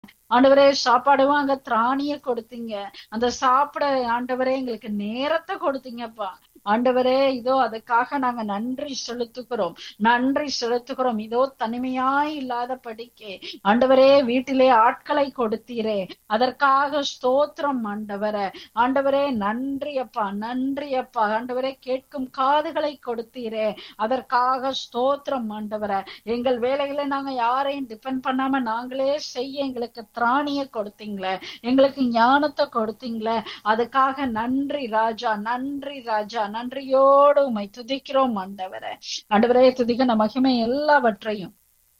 ஆண்டவரே சாப்பாடு வாங்க திராணிய கொடுத்தீங்க அந்த சாப்பிட ஆண்டவரே எங்களுக்கு நேரத்தை கொடுத்தீங்கப்பா ஆண்டவரே இதோ அதுக்காக நாங்க நன்றி செலுத்துகிறோம் நன்றி செலுத்துகிறோம் இதோ தனிமையாய் இல்லாத படிக்க ஆண்டவரே வீட்டிலே ஆட்களை கொடுத்தீரே அதற்காக ஸ்தோத்திரம் ஆண்டவரே ஆண்டவரே நன்றி அப்பா நன்றி அப்பா ஆண்டவரே கேட்கும் காதுகளை கொடுத்தீரே அதற்காக ஸ்தோத்திரம் ஆண்டவரே எங்கள் வேலைகளை நாங்க யாரையும் டிபெண்ட் பண்ணாம நாங்களே செய்ய எங்களுக்கு திராணிய கொடுத்தீங்களே எங்களுக்கு ஞானத்தை கொடுத்தீங்களே அதுக்காக நன்றி ராஜா நன்றி ராஜா நன்றியோடு உமை துதிக்கிறோம் ஆண்டவரே ஆண்டவரே துதிக்க மகிமை எல்லாவற்றையும்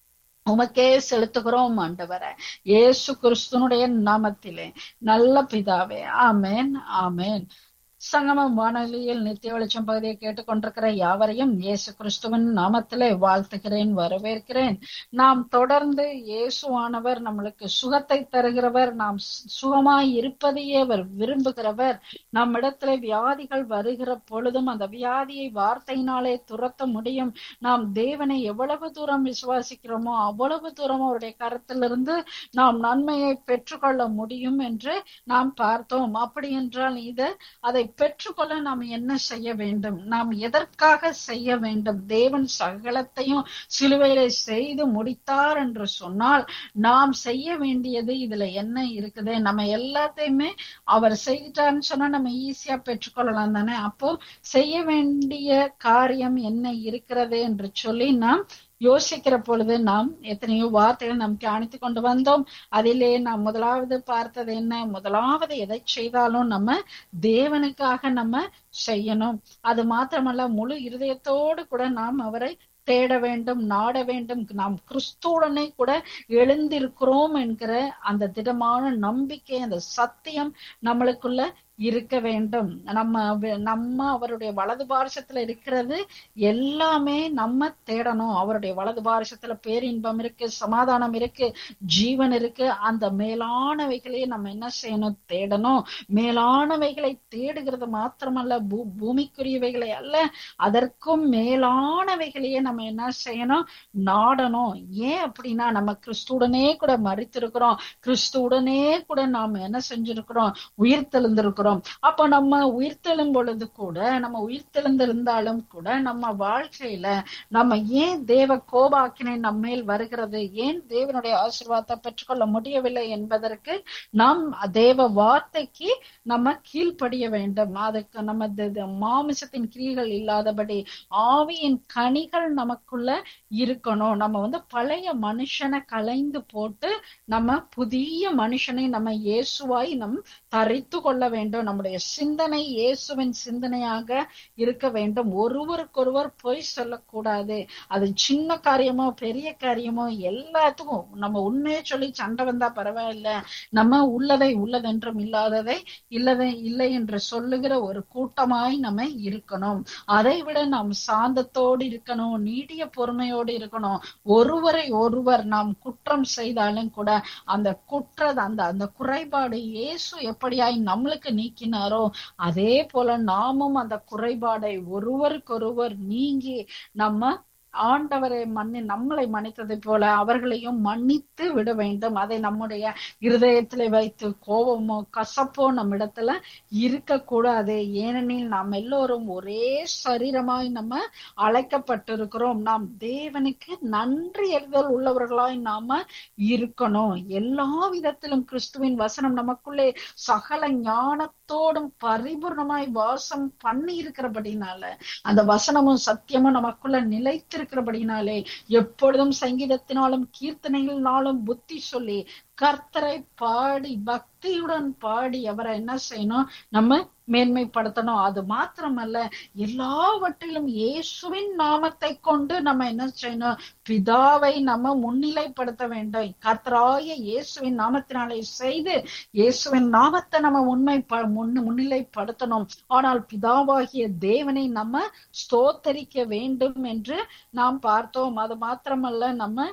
உமக்கே செலுத்துகிறோம் ஆண்டவரே இயேசு கிறிஸ்துனுடைய நாமத்திலே நல்ல பிதாவே ஆமேன் ஆமேன் சங்கமம் வானொலியில் நித்திய வெளிச்சம் பகுதியை கேட்டுக்கொண்டிருக்கிற யாவரையும் இயேசு கிறிஸ்துவின் நாமத்திலே வாழ்த்துகிறேன் வரவேற்கிறேன் நாம் தொடர்ந்து இயேசுவானவர் நம்மளுக்கு சுகத்தை தருகிறவர் நாம் சுகமாய் இருப்பதையே அவர் விரும்புகிறவர் நம்மிடத்துல வியாதிகள் வருகிற பொழுதும் அந்த வியாதியை வார்த்தையினாலே துரத்த முடியும் நாம் தேவனை எவ்வளவு தூரம் விசுவாசிக்கிறோமோ அவ்வளவு தூரம் அவருடைய கருத்திலிருந்து நாம் நன்மையை பெற்றுக்கொள்ள முடியும் என்று நாம் பார்த்தோம் அப்படி என்றால் இது அதை பெற்றுக்கொள்ள நாம் என்ன செய்ய வேண்டும் நாம் எதற்காக செய்ய வேண்டும் தேவன் சகலத்தையும் சிலுவையில செய்து முடித்தார் என்று சொன்னால் நாம் செய்ய வேண்டியது இதுல என்ன இருக்குது நம்ம எல்லாத்தையுமே அவர் செய்துட்டாருன்னு சொன்னா நம்ம ஈஸியா பெற்றுக்கொள்ளலாம் தானே அப்போ செய்ய வேண்டிய காரியம் என்ன இருக்கிறது என்று சொல்லி நாம் யோசிக்கிற பொழுது நாம் எத்தனையோ வார்த்தைகள் நாம் தியானித்து கொண்டு வந்தோம் அதிலே நாம் முதலாவது பார்த்தது என்ன முதலாவது எதை செய்தாலும் நம்ம தேவனுக்காக நம்ம செய்யணும் அது மாத்திரமல்ல முழு இருதயத்தோடு கூட நாம் அவரை தேட வேண்டும் நாட வேண்டும் நாம் கிறிஸ்துவுடனே கூட எழுந்திருக்கிறோம் என்கிற அந்த திடமான நம்பிக்கை அந்த சத்தியம் நம்மளுக்குள்ள இருக்க வேண்டும் நம்ம நம்ம அவருடைய வலது பாரசத்துல இருக்கிறது எல்லாமே நம்ம தேடணும் அவருடைய வலது பாரசத்துல பேரின்பம் இருக்கு சமாதானம் இருக்கு ஜீவன் இருக்கு அந்த மேலானவைகளையே நம்ம என்ன செய்யணும் தேடணும் மேலானவைகளை தேடுகிறது மாத்திரமல்ல பூ பூமிக்குரியவைகளை அல்ல அதற்கும் மேலானவைகளையே நம்ம என்ன செய்யணும் நாடணும் ஏன் அப்படின்னா நம்ம கிறிஸ்துடனே கூட மறித்திருக்கிறோம் கிறிஸ்துவுடனே கூட நாம் என்ன செஞ்சிருக்கிறோம் உயிர் தெளிந்திருக்கிறோம் அப்ப நம்ம உயிர்த்தெழும் பொழுது கூட நம்ம உயிர்த்தெழுந்திருந்தாலும் கூட நம்ம வாழ்க்கையில நம்ம ஏன் தேவ கோபாக்கினை நம்ம மேல் வருகிறது ஏன் தேவனுடைய ஆசீர்வாதத்தை பெற்றுக்கொள்ள முடியவில்லை என்பதற்கு நாம் தேவ வார்த்தைக்கு நம்ம கீழ்ப்படிய வேண்டும் அதுக்கு நம்ம மாமிசத்தின் கிரிகள் இல்லாதபடி ஆவியின் கனிகள் நமக்குள்ள இருக்கணும் நம்ம வந்து பழைய மனுஷனை கலைந்து போட்டு நம்ம புதிய மனுஷனை நம்ம இயேசுவாய் நம் தரித்து கொள்ள வேண்டும் நம்முடைய சிந்தனை இயேசுவின் சிந்தனையாக இருக்க வேண்டும் ஒருவருக்கொருவர் பொய் சொல்லக்கூடாது அது சின்ன காரியமோ பெரிய காரியமோ எல்லாத்துக்கும் நம்ம உண்மையை சொல்லி சண்டை வந்தா பரவாயில்ல நம்ம உள்ளதை உள்ளதென்றும் இல்லாததை இல்லதை இல்லை என்று சொல்லுகிற ஒரு கூட்டமாய் நம்ம இருக்கணும் அதை விட நாம் சாந்தத்தோடு இருக்கணும் நீடிய பொறுமையோடு இருக்கணும் ஒருவரை ஒருவர் நாம் குற்றம் செய்தாலும் கூட அந்த குற்ற அந்த அந்த குறைபாடு இயேசு எப்படியாய் நம்மளுக்கு நீக்கினாரோ அதே போல நாமும் அந்த குறைபாடை ஒருவருக்கொருவர் நீங்கி நம்ம ஆண்டவரை மன்னி நம்மளை மன்னித்ததை போல அவர்களையும் மன்னித்து விட வேண்டும் அதை நம்முடைய இருதயத்திலே வைத்து கோபமோ கசப்போ நம்மிடத்துல இருக்கக்கூடாது ஏனெனில் நாம் எல்லோரும் ஒரே சரீரமாய் நம்ம அழைக்கப்பட்டிருக்கிறோம் நாம் தேவனுக்கு நன்றி எறிதல் உள்ளவர்களாய் நாம இருக்கணும் எல்லா விதத்திலும் கிறிஸ்துவின் வசனம் நமக்குள்ளே சகல ஞானத்தோடும் பரிபூர்ணமாய் வாசம் பண்ணி இருக்கிறபடினால அந்த வசனமும் சத்தியமும் நமக்குள்ள நிலைத்து இருக்கிறபடினாலே எப்பொழுதும் சங்கீதத்தினாலும் கீர்த்தனைகளினாலும் புத்தி சொல்லி கர்த்தரை பாடி பக்தியுடன் பாடி அவரை என்ன செய்யணும் நம்ம மேன்மைப்படுத்தணும் அது மாத்திரமல்ல எல்லாவற்றிலும் இயேசுவின் நாமத்தை கொண்டு நம்ம என்ன செய்யணும் பிதாவை நம்ம முன்னிலைப்படுத்த வேண்டும் கர்த்தராய இயேசுவின் நாமத்தினாலே செய்து இயேசுவின் நாமத்தை நம்ம உண்மை முன்னிலைப்படுத்தணும் ஆனால் பிதாவாகிய தேவனை நம்ம ஸ்தோத்தரிக்க வேண்டும் என்று நாம் பார்த்தோம் அது மாத்திரமல்ல நம்ம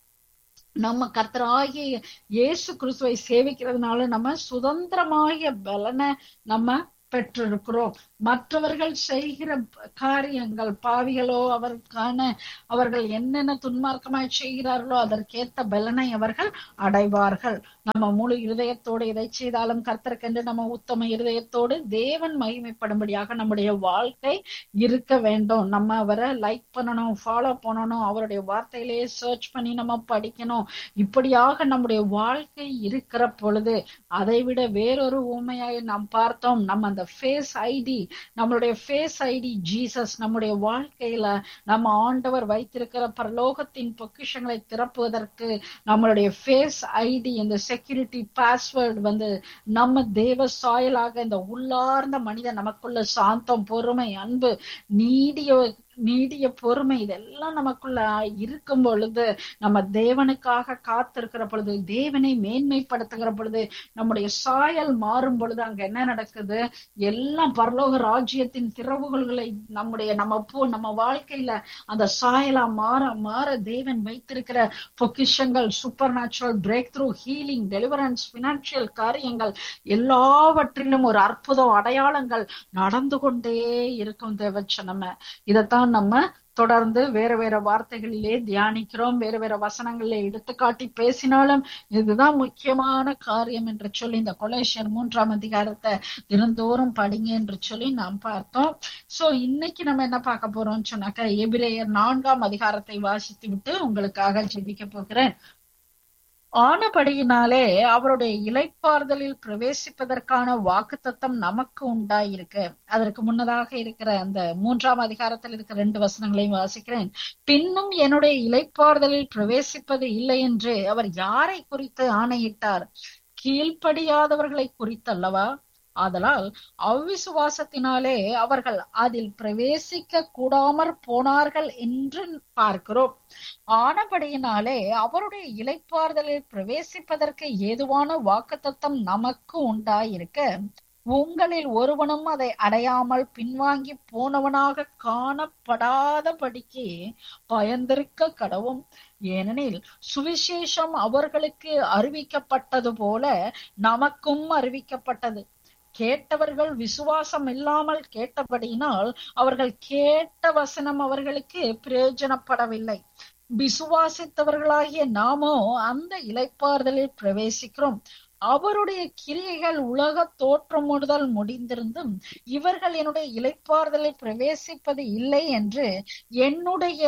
நம்ம கர்த்தராகிய இயேசு கிறிஸ்துவை சேவிக்கிறதுனால நம்ம சுதந்திரமாகிய பலனை நம்ம பெற்றிருக்கிறோம் மற்றவர்கள் செய்கிற காரியங்கள் பாவிகளோ அவருக்கான அவர்கள் என்னென்ன துன்மார்க்கமாய் செய்கிறார்களோ அதற்கேற்ற பலனை அவர்கள் அடைவார்கள் நம்ம முழு இருதயத்தோடு எதை செய்தாலும் கர்த்தருக்கென்று நம்ம உத்தம இருதயத்தோடு தேவன் மகிமைப்படும்படியாக நம்முடைய வாழ்க்கை இருக்க வேண்டும் நம்ம அவரை லைக் பண்ணணும் ஃபாலோ பண்ணணும் அவருடைய வார்த்தையிலேயே சர்ச் பண்ணி நம்ம படிக்கணும் இப்படியாக நம்முடைய வாழ்க்கை இருக்கிற பொழுது அதை விட வேறொரு ஊமையாய் நாம் பார்த்தோம் நம்ம அந்த ஃபேஸ் ஐடி நம்மளுடைய ஃபேஸ் ஐடி ஜீசஸ் நம்முடைய வாழ்க்கையில நம்ம ஆண்டவர் வைத்திருக்கிற பரலோகத்தின் பொக்கிஷங்களை திறப்புவதற்கு நம்மளுடைய ஃபேஸ் ஐடி இந்த செக்யூரிட்டி பாஸ்வேர்டு வந்து நம்ம தேவ சாயலாக இந்த உள்ளார்ந்த மனிதன் நமக்குள்ள சாந்தம் பொறுமை அன்பு நீடிய நீடிய பொறுமை இதெல்லாம் நமக்குள்ள இருக்கும் பொழுது நம்ம தேவனுக்காக காத்திருக்கிற பொழுது தேவனை மேன்மைப்படுத்துகிற பொழுது நம்முடைய சாயல் மாறும் பொழுது அங்க என்ன நடக்குது எல்லாம் பரலோக ராஜ்யத்தின் திறவுகோள்களை நம்முடைய நம்ம போ நம்ம வாழ்க்கையில அந்த சாயலா மாற மாற தேவன் வைத்திருக்கிற பொக்கிஷங்கள் supernatural breakthrough healing deliverance financial காரியங்கள் எல்லாவற்றிலும் ஒரு அற்புதம் அடையாளங்கள் நடந்து கொண்டே இருக்கும் தேவச்சனம இதைத்தான் நம்ம தொடர்ந்து வேற வேற வார்த்தைகளிலே தியானிக்கிறோம் வேற வேற வசனங்களிலே எடுத்துக்காட்டி பேசினாலும் இதுதான் முக்கியமான காரியம் என்று சொல்லி இந்த கொலேஷியர் மூன்றாம் அதிகாரத்தை தினந்தோறும் படிங்க என்று சொல்லி நாம் பார்த்தோம் சோ இன்னைக்கு நம்ம என்ன பார்க்க போறோம்னு சொன்னாக்க எபிரேயர் நான்காம் அதிகாரத்தை வாசித்து விட்டு உங்களுக்காக ஜெபிக்க போகிறேன் ஆனபடியினாலே அவருடைய இலைப்பாறுதலில் பிரவேசிப்பதற்கான வாக்குத்தத்தம் நமக்கு உண்டாயிருக்கு அதற்கு முன்னதாக இருக்கிற அந்த மூன்றாம் அதிகாரத்தில் இருக்கிற ரெண்டு வசனங்களையும் வாசிக்கிறேன் பின்னும் என்னுடைய இலைப்பாறுதலில் பிரவேசிப்பது இல்லை என்று அவர் யாரை குறித்து ஆணையிட்டார் கீழ்ப்படியாதவர்களை குறித்தல்லவா ஆதலால் அவ்விசுவாசத்தினாலே அவர்கள் அதில் பிரவேசிக்க கூடாமற் போனார்கள் என்று பார்க்கிறோம் ஆனபடியினாலே அவருடைய இலைப்பாறுதலில் பிரவேசிப்பதற்கு ஏதுவான வாக்குத்தத்தம் நமக்கு உண்டாயிருக்க உங்களில் ஒருவனும் அதை அடையாமல் பின்வாங்கி போனவனாக காணப்படாதபடிக்கு பயந்திருக்க கடவும் ஏனெனில் சுவிசேஷம் அவர்களுக்கு அறிவிக்கப்பட்டது போல நமக்கும் அறிவிக்கப்பட்டது கேட்டவர்கள் விசுவாசம் இல்லாமல் கேட்டபடியினால் அவர்கள் கேட்ட வசனம் அவர்களுக்கு பிரயோஜனப்படவில்லை விசுவாசித்தவர்களாகிய நாமோ அந்த இலைப்பாறுதலில் பிரவேசிக்கிறோம் அவருடைய கிரியைகள் உலக தோற்றம் முதல் முடிந்திருந்தும் இவர்கள் என்னுடைய இலைப்பாறுதலை பிரவேசிப்பது இல்லை என்று என்னுடைய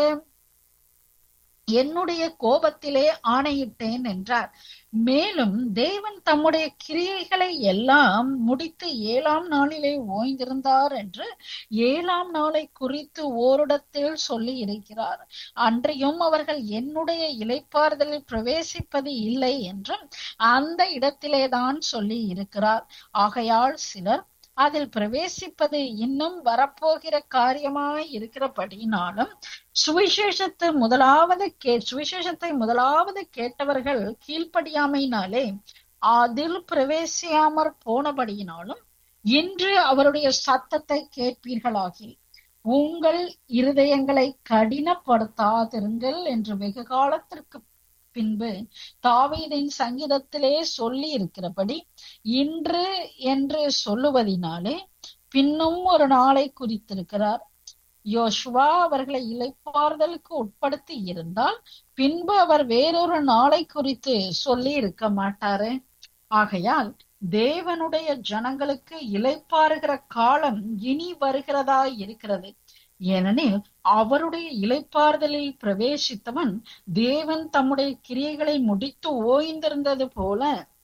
என்னுடைய கோபத்திலே ஆணையிட்டேன் என்றார் மேலும் தேவன் தம்முடைய கிரியைகளை எல்லாம் முடித்து ஏழாம் நாளிலே ஓய்ந்திருந்தார் என்று ஏழாம் நாளை குறித்து ஓரிடத்தில் சொல்லி இருக்கிறார் அன்றையும் அவர்கள் என்னுடைய இலைப்பாறுதலில் பிரவேசிப்பது இல்லை என்றும் அந்த இடத்திலேதான் சொல்லி இருக்கிறார் ஆகையால் சிலர் அதில் பிரவேசிப்பது இன்னும் வரப்போகிற காரியமாய் இருக்கிறபடினாலும் சுவிசேஷத்தை முதலாவது கே சுவிசேஷத்தை முதலாவது கேட்டவர்கள் கீழ்ப்படியாமையினாலே அதில் பிரவேசியாமற் போனபடியினாலும் இன்று அவருடைய சத்தத்தை கேட்பீர்களாகி உங்கள் இருதயங்களை கடினப்படுத்தாதிருங்கள் என்று வெகு காலத்திற்கு பின்பு தாவீதின் சங்கீதத்திலே சொல்லி இருக்கிறபடி இன்று என்று சொல்லுவதினாலே பின்னும் ஒரு நாளை குறித்திருக்கிறார் யோசுவா அவர்களை இலைப்பாறுதலுக்கு உட்படுத்தி இருந்தால் பின்பு அவர் வேறொரு நாளை குறித்து சொல்லி இருக்க மாட்டாரு ஆகையால் தேவனுடைய ஜனங்களுக்கு இலைப்பாறுகிற காலம் இனி வருகிறதா இருக்கிறது ஏனெனில் அவருடைய இலைப்பாறுதலில் பிரவேசித்தவன் தேவன் தம்முடைய கிரியைகளை முடித்து ஓய்ந்திருந்தது போல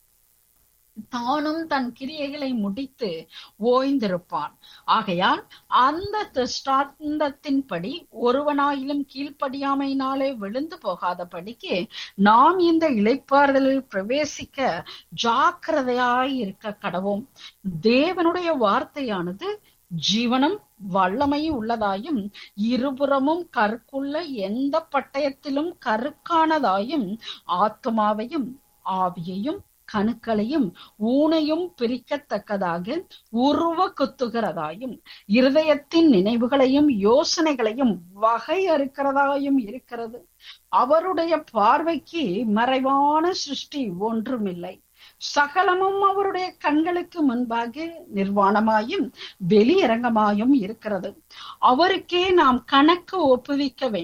தானும் தன் கிரியைகளை முடித்து ஓய்ந்திருப்பான் ஆகையால் அந்த திருஷ்டாந்தத்தின்படி ஒருவனாயிலும் கீழ்ப்படியாமையினாலே விழுந்து போகாதபடிக்கு நாம் இந்த இலைப்பாறுதலில் பிரவேசிக்க ஜாக்கிரதையாய் இருக்க கடவோம் தேவனுடைய வார்த்தையானது ஜீவனும் வல்லமை உள்ளதாயும் இருபுறமும் கருக்குள்ள எந்த பட்டயத்திலும் கருக்கானதாயும் ஆத்மாவையும் ஆவியையும் கணுக்களையும் ஊனையும் பிரிக்கத்தக்கதாக உருவ குத்துகிறதாயும் இருதயத்தின் நினைவுகளையும் யோசனைகளையும் வகை அறுக்கிறதாயும் இருக்கிறது அவருடைய பார்வைக்கு மறைவான சிருஷ்டி ஒன்றுமில்லை சகலமும் அவருடைய கண்களுக்கு முன்பாக நிர்வாணமாயும் வெளியரங்கமாயும் இருக்கிறது அவருக்கே நாம் கணக்கு ஒப்புவிக்க வேண்டும்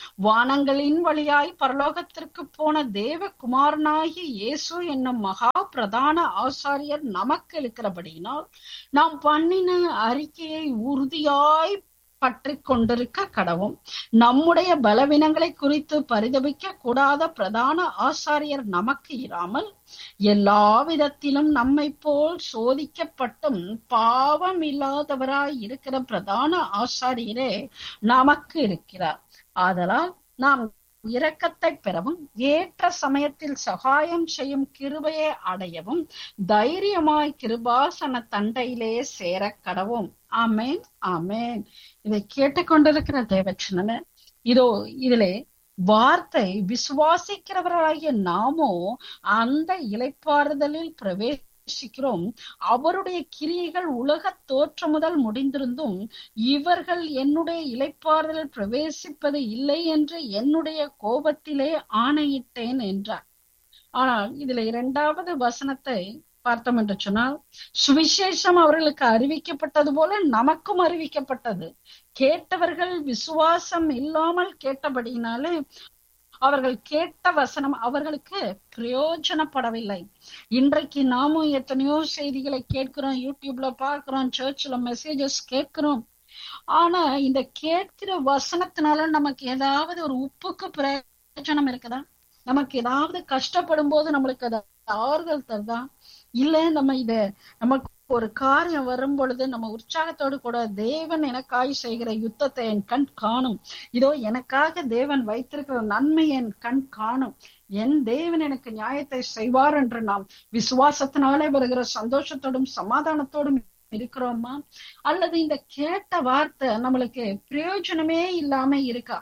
வானங்களின் வழியாய் பரலோகத்திற்கு போன தேவகுமாரனாகி இயேசு என்னும் மகா பிரதான ஆசாரியர் நமக்கு இருக்கிறபடியினால் நாம் பண்ணின அறிக்கையை உறுதியாய் பற்றி கொண்டிருக்க கடவும் நம்முடைய பலவீனங்களை குறித்து பரிதபிக்க கூடாத பிரதான ஆசாரியர் நமக்கு இராமல் எல்லா விதத்திலும் நம்மை போல் சோதிக்கப்பட்டும் பாவம் இல்லாதவராய் இருக்கிற பிரதான ஆசாரியரே நமக்கு இருக்கிறார் ஆதலால் நாம் இரக்கத்தை பெறவும் ஏற்ற சமயத்தில் சகாயம் செய்யும் கிருபையை அடையவும் தைரியமாய் கிருபாசன தண்டையிலே சேர கடவும் ஆமேன் ஆமேன் இதை கேட்டுக்கொண்டிருக்கிற தேவச்சனன இதோ இதிலே வார்த்தை விசுவாசிக்கிறவர்களாகிய நாமோ அந்த இலைப்பாறுதலில் பிரவே நேசிக்கிறோம் அவருடைய கிரியைகள் உலக தோற்றம் முதல் முடிந்திருந்தும் இவர்கள் என்னுடைய இலைப்பாறுதல் பிரவேசிப்பது இல்லை என்று என்னுடைய கோபத்திலே ஆணையிட்டேன் என்றார் ஆனால் இதுல இரண்டாவது வசனத்தை பார்த்தோம் என்று சொன்னால் சுவிசேஷம் அவர்களுக்கு அறிவிக்கப்பட்டது போல நமக்கும் அறிவிக்கப்பட்டது கேட்டவர்கள் விசுவாசம் இல்லாமல் கேட்டபடியினாலே அவர்கள் கேட்ட வசனம் அவர்களுக்கு பிரயோஜனப்படவில்லை இன்றைக்கு நாமும் எத்தனையோ செய்திகளை கேட்கிறோம் யூடியூப்ல பார்க்கிறோம் சர்ச்ல மெசேஜஸ் கேட்கிறோம் ஆனா இந்த கேட்கிற வசனத்தினால நமக்கு ஏதாவது ஒரு உப்புக்கு பிரயோஜனம் இருக்குதா நமக்கு ஏதாவது கஷ்டப்படும் போது நம்மளுக்கு அது ஆறுதல் தருதா இல்ல நம்ம இத நமக்கு ஒரு காரியம் வரும் பொழுது நம்ம உற்சாகத்தோடு கூட தேவன் எனக்காய் செய்கிற யுத்தத்தை என் கண் காணும் இதோ எனக்காக தேவன் வைத்திருக்கிற நன்மை என் கண் காணும் என் தேவன் எனக்கு நியாயத்தை செய்வார் என்று நாம் விசுவாசத்தினாலே வருகிற சந்தோஷத்தோடும் சமாதானத்தோடும் இருக்கிறோமா அல்லது இந்த கேட்ட வார்த்தை நம்மளுக்கு பிரயோஜனமே இல்லாம இருக்கா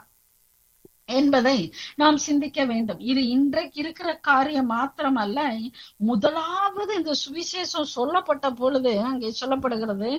என்பதை நாம் சிந்திக்க வேண்டும் இது இன்றைக்கு இருக்கிற காரியம் மாத்திரமல்ல முதலாவது இந்த சுவிசேஷம் சொல்லப்பட்ட பொழுது அங்கே சொல்லப்படுகிறது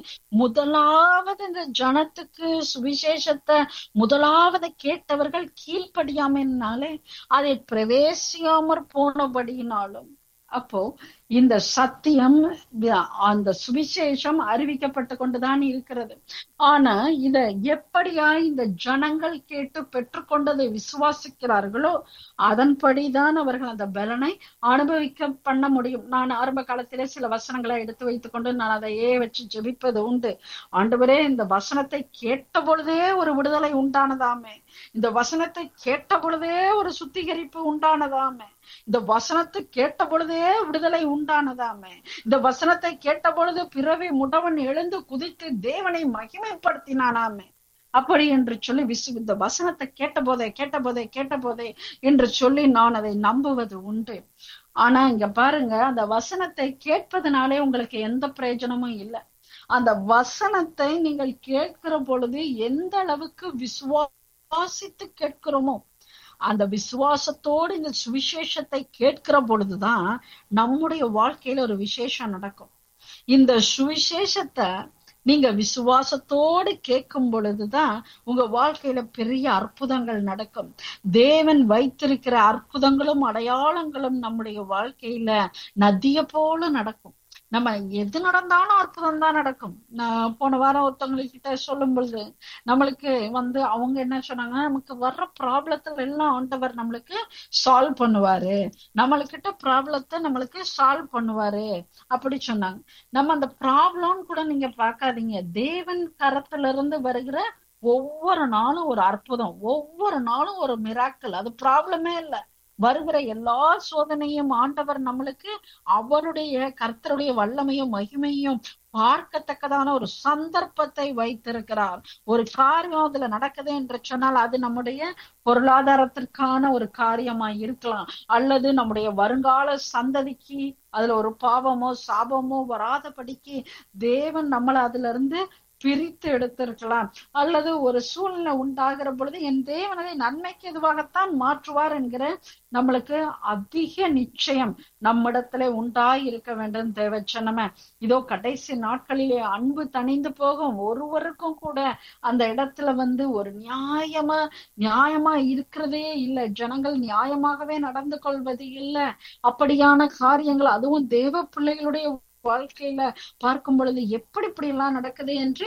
முதலாவது இந்த ஜனத்துக்கு சுவிசேஷத்தை முதலாவது கேட்டவர்கள் கீழ்ப்படியாமனாலே அதை பிரவேசியாமற் போனபடியினாலும் அப்போ இந்த சத்தியம் அந்த சுவிசேஷம் அறிவிக்கப்பட்டு கொண்டுதான் இருக்கிறது ஆனா இத எப்படியா இந்த ஜனங்கள் கேட்டு பெற்றுக்கொண்டதை விசுவாசிக்கிறார்களோ அதன்படிதான் அவர்கள் அந்த பலனை அனுபவிக்க பண்ண முடியும் நான் ஆரம்ப காலத்திலே சில வசனங்களை எடுத்து வைத்துக் கொண்டு நான் அதையே வச்சு ஜெபிப்பது உண்டு ஆண்டவரே இந்த வசனத்தை கேட்ட பொழுதே ஒரு விடுதலை உண்டானதாமே இந்த வசனத்தை கேட்ட பொழுதே ஒரு சுத்திகரிப்பு உண்டானதாமே இந்த வசனத்தை கேட்ட பொழுதே விடுதலை உண்டானதாமே இந்த வசனத்தை கேட்ட பொழுது பிறவி முடவன் எழுந்து குதித்து தேவனை மகிமைப்படுத்தினானாமே அப்படி என்று சொல்லி விசு இந்த வசனத்தை கேட்ட போதே கேட்ட போதே கேட்ட போதே என்று சொல்லி நான் அதை நம்புவது உண்டு ஆனா இங்க பாருங்க அந்த வசனத்தை கேட்பதனாலே உங்களுக்கு எந்த பிரயோஜனமும் இல்லை அந்த வசனத்தை நீங்கள் கேட்கிற பொழுது எந்த அளவுக்கு விசுவாசித்து கேட்கிறோமோ அந்த விசுவாசத்தோடு இந்த சுவிசேஷத்தை கேட்கிற பொழுதுதான் நம்முடைய வாழ்க்கையில ஒரு விசேஷம் நடக்கும் இந்த சுவிசேஷத்தை நீங்க விசுவாசத்தோடு கேட்கும் பொழுதுதான் உங்க வாழ்க்கையில பெரிய அற்புதங்கள் நடக்கும் தேவன் வைத்திருக்கிற அற்புதங்களும் அடையாளங்களும் நம்முடைய வாழ்க்கையில நதிய போல நடக்கும் நம்ம எது நடந்தாலும் அற்புதம் தான் நடக்கும் நான் போன வாரம் ஒருத்தவங்ககிட்ட சொல்லும் பொழுது நம்மளுக்கு வந்து அவங்க என்ன சொன்னாங்க நமக்கு வர்ற ப்ராப்ளத்துல எல்லாம் ஆண்டவர் நம்மளுக்கு சால்வ் பண்ணுவாரு நம்மளுக்கிட்ட ப்ராப்ளத்தை நம்மளுக்கு சால்வ் பண்ணுவாரு அப்படி சொன்னாங்க நம்ம அந்த ப்ராப்ளம் கூட நீங்க பார்க்காதீங்க தேவன் கரத்துல இருந்து வருகிற ஒவ்வொரு நாளும் ஒரு அற்புதம் ஒவ்வொரு நாளும் ஒரு மிராக்கள் அது ப்ராப்ளமே இல்லை வருகிற எல்லா சோதனையும் ஆண்டவர் நம்மளுக்கு அவருடைய கர்த்தருடைய வல்லமையும் மகிமையும் பார்க்கத்தக்கதான ஒரு சந்தர்ப்பத்தை வைத்திருக்கிறார் ஒரு காரியம் அதுல நடக்குது என்று சொன்னால் அது நம்முடைய பொருளாதாரத்திற்கான ஒரு காரியமா இருக்கலாம் அல்லது நம்முடைய வருங்கால சந்ததிக்கு அதுல ஒரு பாவமோ சாபமோ வராதபடிக்கு தேவன் நம்மளை அதுல இருந்து பிரித்து எடுத்திருக்கலாம் அல்லது ஒரு சூழ்நிலை உண்டாகிற பொழுது என் தேவனதை நன்மைக்கு எதுவாகத்தான் மாற்றுவார் என்கிற நம்மளுக்கு அதிக நிச்சயம் நம்மிடத்துல உண்டாய் இருக்க வேண்டும் தேவச்சனம இதோ கடைசி நாட்களிலே அன்பு தணிந்து போகும் ஒருவருக்கும் கூட அந்த இடத்துல வந்து ஒரு நியாயமா நியாயமா இருக்கிறதே இல்லை ஜனங்கள் நியாயமாகவே நடந்து கொள்வது இல்லை அப்படியான காரியங்கள் அதுவும் தேவ பிள்ளைகளுடைய வாழ்க்கையில பார்க்கும் பொழுது எப்படி இப்படி எல்லாம் நடக்குது என்று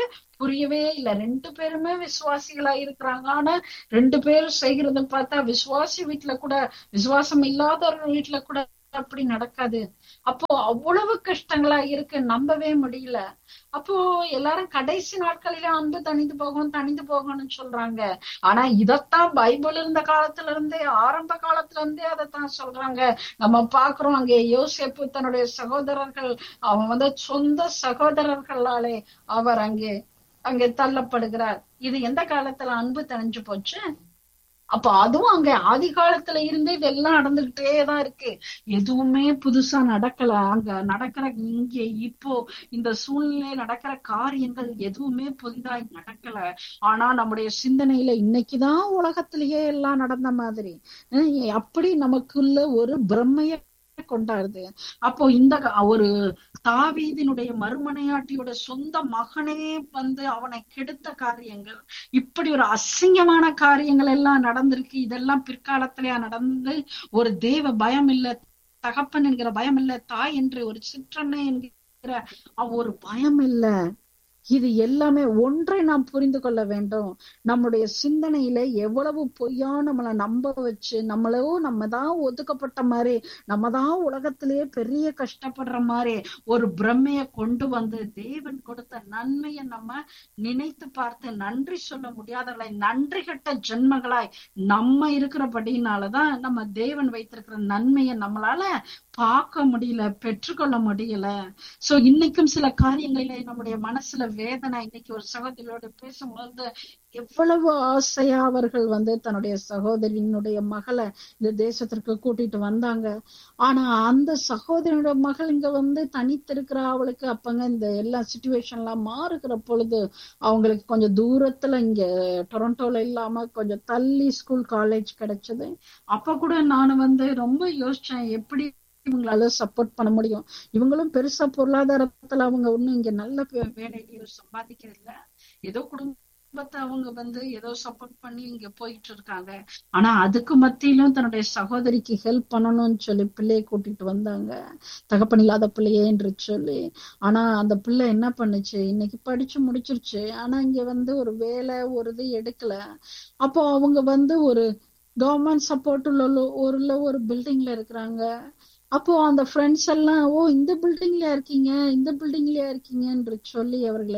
புரியவே இல்ல ரெண்டு பேருமே விசுவாசிகளா இருக்கிறாங்க ஆனா ரெண்டு பேரும் செய்கிறத பார்த்தா விசுவாசி வீட்டுல கூட விசுவாசம் இல்லாதவர்கள் வீட்டுல கூட அப்படி நடக்காது அப்போ அவ்வளவு கஷ்டங்களா இருக்கு நம்பவே முடியல அப்போ எல்லாரும் கடைசி நாட்களில அன்பு தணிந்து போகும் தணிந்து போகும்னு சொல்றாங்க ஆனா இதத்தான் பைபிள் இருந்த காலத்துல இருந்தே ஆரம்ப காலத்துல இருந்தே அதைத்தான் சொல்றாங்க நம்ம பாக்குறோம் அங்கே யோசேப்பு தன்னுடைய சகோதரர்கள் அவன் வந்து சொந்த சகோதரர்களாலே அவர் அங்கே அங்கே தள்ளப்படுகிறார் இது எந்த காலத்துல அன்பு தணிஞ்சு போச்சு அப்ப அதுவும் அங்க ஆதி காலத்துல இருந்தே இதெல்லாம் நடந்துகிட்டே தான் இருக்கு எதுவுமே புதுசா நடக்கல அங்க நடக்கிற இங்க இப்போ இந்த சூழ்நிலை நடக்கிற காரியங்கள் எதுவுமே புதிதாய் நடக்கல ஆனா நம்முடைய சிந்தனையில இன்னைக்குதான் உலகத்திலேயே எல்லாம் நடந்த மாதிரி அஹ் அப்படி நமக்குள்ள ஒரு பிரம்மைய கொண்டாடுது அப்போ இந்த ஒரு தாவீதினுடைய மறுமனையாட்டியோட சொந்த மகனே வந்து அவனை கெடுத்த காரியங்கள் இப்படி ஒரு அசிங்கமான காரியங்கள் எல்லாம் நடந்திருக்கு இதெல்லாம் பிற்காலத்திலேயா நடந்து ஒரு தேவ பயம் இல்ல தகப்பன் என்கிற பயம் இல்ல தாய் என்று ஒரு சிற்றன்னை என்கிற ஒரு பயம் இல்ல இது எல்லாமே ஒன்றை நாம் புரிந்து கொள்ள வேண்டும் நம்முடைய சிந்தனையில எவ்வளவு பொய்யா நம்மளை நம்ப வச்சு நம்மளோ நம்ம தான் ஒதுக்கப்பட்ட மாதிரி நம்ம தான் உலகத்திலேயே பெரிய கஷ்டப்படுற மாதிரி ஒரு பிரம்மைய கொண்டு வந்து தேவன் கொடுத்த நன்மையை நம்ம நினைத்து பார்த்து நன்றி சொல்ல முடியாதவர்களை நன்றி கட்ட ஜென்மங்களாய் நம்ம இருக்கிறபடினாலதான் நம்ம தேவன் வைத்திருக்கிற நன்மையை நம்மளால பார்க்க முடியல பெற்றுக்கொள்ள முடியல சோ இன்னைக்கும் சில காரியங்களில நம்முடைய மனசுல வேதனை இன்னைக்கு ஒரு சகோதரியோட பேசும்போது எவ்வளவு ஆசையா அவர்கள் வந்து தன்னுடைய சகோதரியினுடைய மகளை இந்த தேசத்திற்கு கூட்டிட்டு வந்தாங்க ஆனா அந்த சகோதரியோட மகள் இங்க வந்து தனித்திருக்கிற அவளுக்கு அப்பங்க இந்த எல்லா சுச்சுவேஷன்லாம் மாறுகிற பொழுது அவங்களுக்கு கொஞ்சம் தூரத்துல இங்க டொரண்டோல இல்லாம கொஞ்சம் தள்ளி ஸ்கூல் காலேஜ் கிடைச்சது அப்ப கூட நான் வந்து ரொம்ப யோசிச்சேன் எப்படி இவங்களால சப்போர்ட் பண்ண முடியும் இவங்களும் பெருசா பொருளாதாரத்துல அவங்க ஒண்ணும் இங்க நல்ல வேலையில சம்பாதிக்கிறது இல்ல ஏதோ குடும்பத்தை அவங்க வந்து ஏதோ சப்போர்ட் பண்ணி இங்க போயிட்டு இருக்காங்க ஆனா அதுக்கு மத்தியிலும் தன்னுடைய சகோதரிக்கு ஹெல்ப் பண்ணணும்னு சொல்லி பிள்ளைய கூட்டிட்டு வந்தாங்க தகப்பன் இல்லாத பிள்ளையே என்று சொல்லி ஆனா அந்த பிள்ளை என்ன பண்ணுச்சு இன்னைக்கு படிச்சு முடிச்சிருச்சு ஆனா இங்க வந்து ஒரு வேலை ஒரு இது எடுக்கல அப்போ அவங்க வந்து ஒரு கவர்மெண்ட் சப்போர்ட் உள்ள ஒரு ஒரு பில்டிங்ல இருக்கிறாங்க அப்போ அந்த ஃப்ரெண்ட்ஸ் எல்லாம் ஓ இந்த பில்டிங்ல இருக்கீங்க இந்த பில்டிங்லயா இருக்கீங்க என்று சொல்லி அவர்களை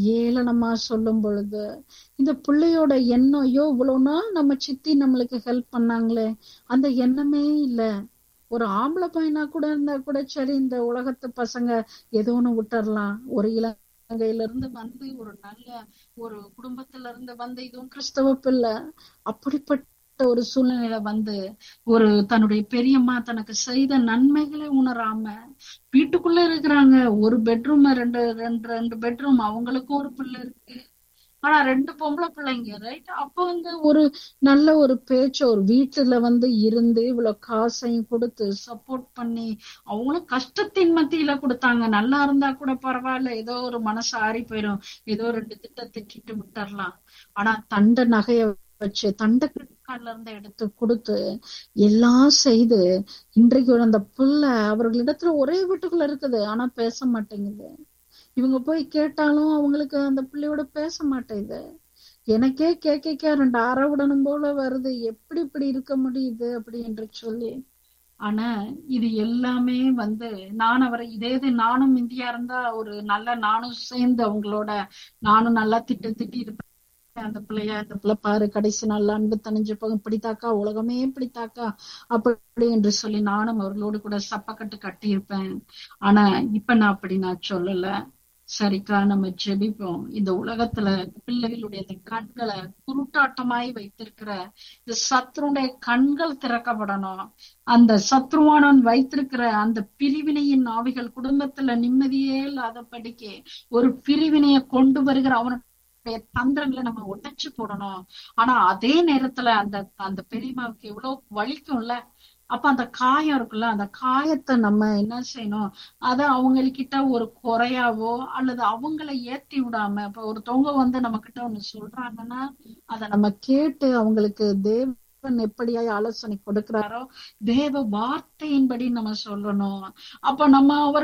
ஏளனமா சொல்லும் பொழுது இந்த பிள்ளையோட எண்ணம் ஐயோ இவ்வளவு நாள் நம்ம சித்தி நம்மளுக்கு ஹெல்ப் பண்ணாங்களே அந்த எண்ணமே இல்ல ஒரு ஆம்பளை பையனா கூட இருந்தா கூட சரி இந்த உலகத்து பசங்க ஏதோ ஒண்ணு விட்டுறலாம் ஒரு இலங்கையில இருந்து வந்து ஒரு நல்ல ஒரு குடும்பத்துல இருந்து வந்து இதுவும் கிறிஸ்தவ பிள்ளை அப்படிப்பட்ட ஒரு சூழ்நிலையில வந்து ஒரு தன்னுடைய பெரியம்மா தனக்கு செய்த நன்மைகளை உணராம வீட்டுக்குள்ள இருக்கிறாங்க ஒரு பெட்ரூம் ரெண்டு ரெண்டு ரெண்டு பெட்ரூம் அவங்களுக்கும் ஒரு பிள்ளை இருக்கு ஆனா ரெண்டு பொம்பளை பிள்ளைங்க ரைட் அப்ப வந்து ஒரு நல்ல ஒரு பேச்ச ஒரு வீட்டுல வந்து இருந்து இவ்வளவு காசையும் கொடுத்து சப்போர்ட் பண்ணி அவங்களும் கஷ்டத்தின் மத்தியில கொடுத்தாங்க நல்லா இருந்தா கூட பரவாயில்ல ஏதோ ஒரு மனசு ஆறி போயிடும் ஏதோ ரெண்டு திட்ட திட்டிட்டு விட்டுறலாம் ஆனா தண்ட நகைய வச்சு தண்ட கிரெடிட் இருந்து எடுத்து கொடுத்து எல்லாம் செய்து இன்றைக்கு அந்த பிள்ளை அவர்களிடத்துல ஒரே வீட்டுக்குள்ள இருக்குது ஆனா பேச மாட்டேங்குது இவங்க போய் கேட்டாலும் அவங்களுக்கு அந்த பிள்ளையோட பேச மாட்டேங்குது எனக்கே கேட்க ரெண்டு அறவுடனும் போல வருது எப்படி இப்படி இருக்க முடியுது அப்படி என்று சொல்லி ஆனா இது எல்லாமே வந்து நான் அவரை இதே இது நானும் இந்தியா இருந்தா ஒரு நல்ல நானும் சேர்ந்து அவங்களோட நானும் நல்லா திட்டு திட்டி இருப்பேன் அந்த பிள்ளைய அந்த பிள்ளை பாரு கடைசி நாள்ல அன்பு தணிஞ்சு போகும் பிடித்தாக்கா உலகமே பிடித்தாக்கா அப்படி என்று சொல்லி நானும் அவர்களோடு கூட சப்பக்கட்டு கட்டியிருப்பேன் ஆனா இப்ப நான் அப்படி நான் சொல்லல சரிக்கா நம்ம ஜெபிப்போம் இந்த உலகத்துல பிள்ளைகளுடைய இந்த கண்களை குருட்டாட்டமாய் வைத்திருக்கிற இந்த சத்ருடைய கண்கள் திறக்கப்படணும் அந்த சத்ருவானவன் வைத்திருக்கிற அந்த பிரிவினையின் ஆவிகள் குடும்பத்துல நிம்மதியே இல்லாத படிக்க ஒரு பிரிவினையை கொண்டு வருகிற அவன தந்திரங்களை நம்ம உடைச்சு போடணும் ஆனா அதே நேரத்துல அந்த அந்த பெரியம்மாவுக்கு எவ்வளவு வலிக்கும்ல அப்ப அந்த காயம் இருக்குல்ல அந்த காயத்தை நம்ம என்ன செய்யணும் அத அவங்கக்கிட்ட ஒரு குறையாவோ அல்லது அவங்கள ஏத்தி விடாம இப்ப ஒருத்தவங்க வந்து நம்ம கிட்ட ஒண்ணு சொல்றாங்கன்னா அத நம்ம கேட்டு அவங்களுக்கு தேவன் எப்படியாய் ஆலோசனை கொடுக்கிறாரோ தேவ வார்த்தையின்படி நம்ம சொல்லணும் அப்ப நம்ம அவர்கள்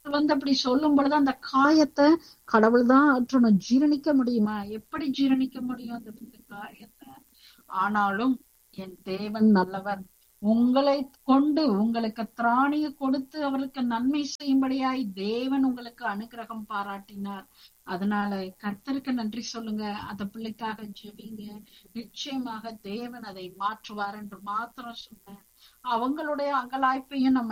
வந்து அப்படி சொல்லும் பொழுது அந்த காயத்தை கடவுள் தான் ஆற்றணும் ஜீரணிக்க முடியுமா எப்படி ஜீரணிக்க முடியும் அந்த அந்த காயத்தை ஆனாலும் என் தேவன் நல்லவர் உங்களை கொண்டு உங்களுக்கு திராணியை கொடுத்து அவருக்கு நன்மை செய்யும்படியாய் தேவன் உங்களுக்கு அனுகிரகம் பாராட்டினார் அதனால கர்த்தருக்கு நன்றி சொல்லுங்க அந்த பிள்ளைக்காக ஜெபிங்க நிச்சயமாக தேவன் அதை மாற்றுவார் என்று மாத்திரம் சொன்னேன் அவங்களுடைய அங்கலாய்ப்பையும் நம்ம